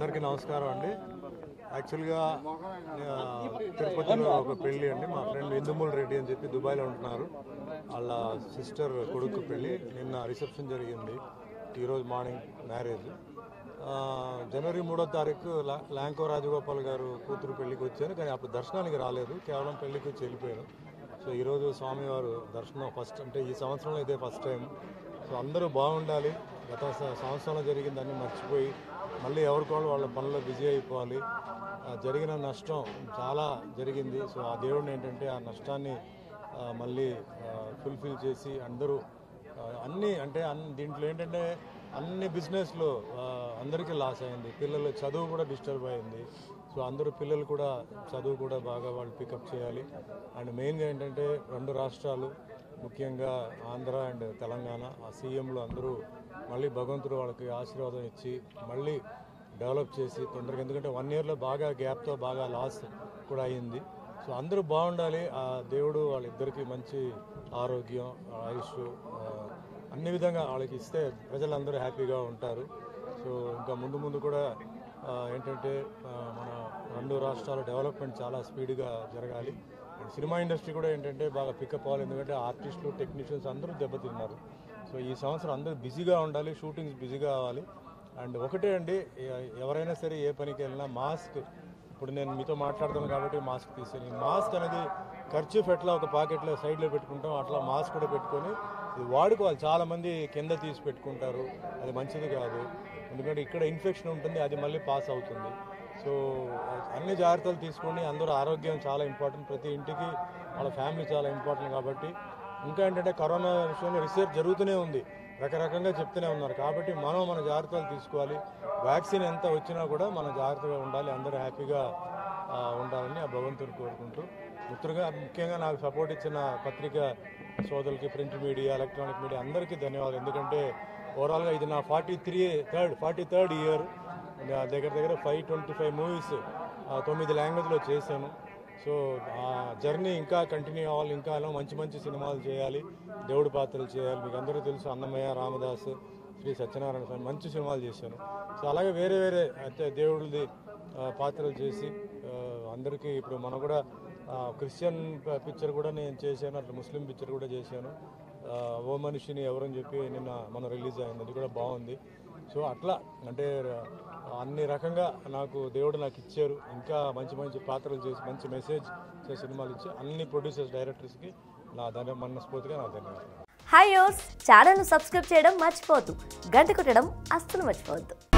అందరికీ నమస్కారం అండి యాక్చువల్గా ఆ, తిరుపతిలో ఒక పెళ్ళి అండి మా ఫ్రెండ్ ఇందుమూల్ రెడ్డి అని చెప్పి దుబాయ్లో ఉంటున్నారు వాళ్ళ సిస్టర్ కొడుకు పెళ్ళి నిన్న రిసెప్షన్ జరిగింది ఈరోజు మార్నింగ్ మ్యారేజ్ ఆ, జనవరి మూడో తారీఖు లా- లాంకో రాజగోపాల్ గారు కూతురు పెళ్ళికి వచ్చాను కానీ అప్పుడు దర్శనానికి రాలేదు కేవలం పెళ్ళికి వచ్చి వెళ్ళిపోయాను సో ఈరోజు స్వామివారు దర్శనం ఫస్ట్ అంటే ఈ సంవత్సరంలో ఇదే ఫస్ట్ టైం సో అందరూ బాగుండాలి గత స- సంవత్సరంలో జరిగిందని మర్చిపోయి మళ్ళీ ఎవరికోళ్ళు వాళ్ళ పనుల్లో బిజీ అయిపోవాలి ఆ, జరిగిన నష్టం చాలా జరిగింది సో ఆ దేవుడిని ఏంటంటే ఆ నష్టాన్ని ఆ, మళ్ళీ ఫుల్ఫిల్ చేసి అందరూ ఆ, అన్నీ అంటే అన్ దీంట్లో ఏంటంటే అన్ని బిజినెస్లో అందరికీ లాస్ అయింది పిల్లల చదువు కూడా డిస్టర్బ్ అయింది సో అందరూ పిల్లలు కూడా చదువు కూడా బాగా వాళ్ళు పికప్ చేయాలి అండ్ మెయిన్గా ఏంటంటే రెండు రాష్ట్రాలు ముఖ్యంగా ఆంధ్ర అండ్ తెలంగాణ ఆ సీఎంలు అందరూ మళ్ళీ భగవంతుడు వాళ్ళకి ఆశీర్వాదం ఇచ్చి మళ్ళీ డెవలప్ చేసి తొందరగా ఎందుకంటే వన్ ఇయర్లో బాగా గ్యాప్తో బాగా లాస్ కూడా అయింది సో అందరూ బాగుండాలి ఆ దేవుడు వాళ్ళిద్దరికీ మంచి ఆరోగ్యం ఆయుష్ ఆ, అన్ని విధంగా వాళ్ళకి ఇస్తే ప్రజలందరూ హ్యాపీగా ఉంటారు సో ఇంకా ముందు ముందు కూడా ఆ, ఏంటంటే ఆ, మన రెండు రాష్ట్రాల డెవలప్మెంట్ చాలా స్పీడ్గా జరగాలి అండ్ సినిమా ఇండస్ట్రీ కూడా ఏంటంటే బాగా పికప్ అవ్వాలి ఎందుకంటే ఆర్టిస్టులు టెక్నీషియన్స్ అందరూ దెబ్బతిన్నారు సో ఈ సంవత్సరం అందరూ బిజీగా ఉండాలి షూటింగ్స్ బిజీగా అవ్వాలి అండ్ ఒకటే అండి ఎ- ఎవరైనా సరే ఏ పనికి వెళ్ళినా మాస్క్ ఇప్పుడు నేను మీతో మాట్లాడుతాను కాబట్టి మాస్క్ తీసాను మాస్క్ అనేది ఖర్చు ఎట్లా ఒక పాకెట్లో సైడ్లో పెట్టుకుంటాం అట్లా మాస్క్ కూడా పెట్టుకొని ఇది వాడుకోవాలి చాలామంది కింద తీసి పెట్టుకుంటారు అది మంచిది కాదు ఎందుకంటే ఇక్కడ ఇన్ఫెక్షన్ ఉంటుంది అది మళ్ళీ పాస్ అవుతుంది సో అన్ని జాగ్రత్తలు తీసుకోండి అందరూ ఆరోగ్యం చాలా ఇంపార్టెంట్ ప్రతి ఇంటికి వాళ్ళ ఫ్యామిలీ చాలా ఇంపార్టెంట్ కాబట్టి ఇంకా ఏంటంటే కరోనా విషయంలో రీసెర్చ్ జరుగుతూనే ఉంది రకరకంగా చెప్తూనే ఉన్నారు కాబట్టి మనం మన జాగ్రత్తలు తీసుకోవాలి వ్యాక్సిన్ ఎంత వచ్చినా కూడా మనం జాగ్రత్తగా ఉండాలి అందరూ హ్యాపీగా ఆ, ఉండాలని ఆ భగవంతుని కోరుకుంటూ ముఖ్యంగా ముఖ్యంగా నాకు సపోర్ట్ ఇచ్చిన పత్రిక సోదరులకి ప్రింట్ మీడియా ఎలక్ట్రానిక్ మీడియా అందరికీ ధన్యవాదాలు ఎందుకంటే ఓవరాల్గా ఇది నా forty three third forty third year దగ్గర దగ్గర ఫైవ్ ట్వంటీ ఫైవ్ మూవీస్ తొమ్మిది లాంగ్వేజ్లో చేశాను సో ఆ జర్నీ ఇంకా కంటిన్యూ అవ్వాలి ఇంకా అలా మంచి మంచి సినిమాలు చేయాలి దేవుడి పాత్రలు చేయాలి మీకు అందరూ తెలుసు అన్నమయ్య రామదాస్ శ్రీ సత్యనారాయణ స్వామి మంచి సినిమాలు చేశాను సో అలాగే వేరే వేరే అంటే దేవుడిది ఆ, పాత్రలు చేసి ఆ, అందరికీ ఇప్పుడు మనం కూడా ఆ, క్రిస్టియన్ ప- పిక్చర్ కూడా నేను చేశాను అట్లా ముస్లిం పిక్చర్ కూడా చేశాను ఆ, ఓ మనిషిని ఎవరని చెప్పి నిన్న మన రిలీజ్ అయింది అది కూడా బాగుంది సో అట్లా అంటే ఆ, అన్ని రకంగా నాకు దేవుడు నాకు ఇచ్చారు ఇంకా మంచి మంచి పాత్రలు చేసి మంచి మెసేజ్ చేసే సినిమాలు ఇచ్చి అన్ని ప్రొడ్యూసర్స్ డైరెక్టర్స్కి నా ధన్య మనస్ఫూర్తిగా నా ధన్యవాదాలు హాయ్ యోస్ ఛానల్ను సబ్స్క్రైబ్ చేయడం మర్చిపోవద్దు గంట కొట్టడం అస్సలు మర్చిపోవద్దు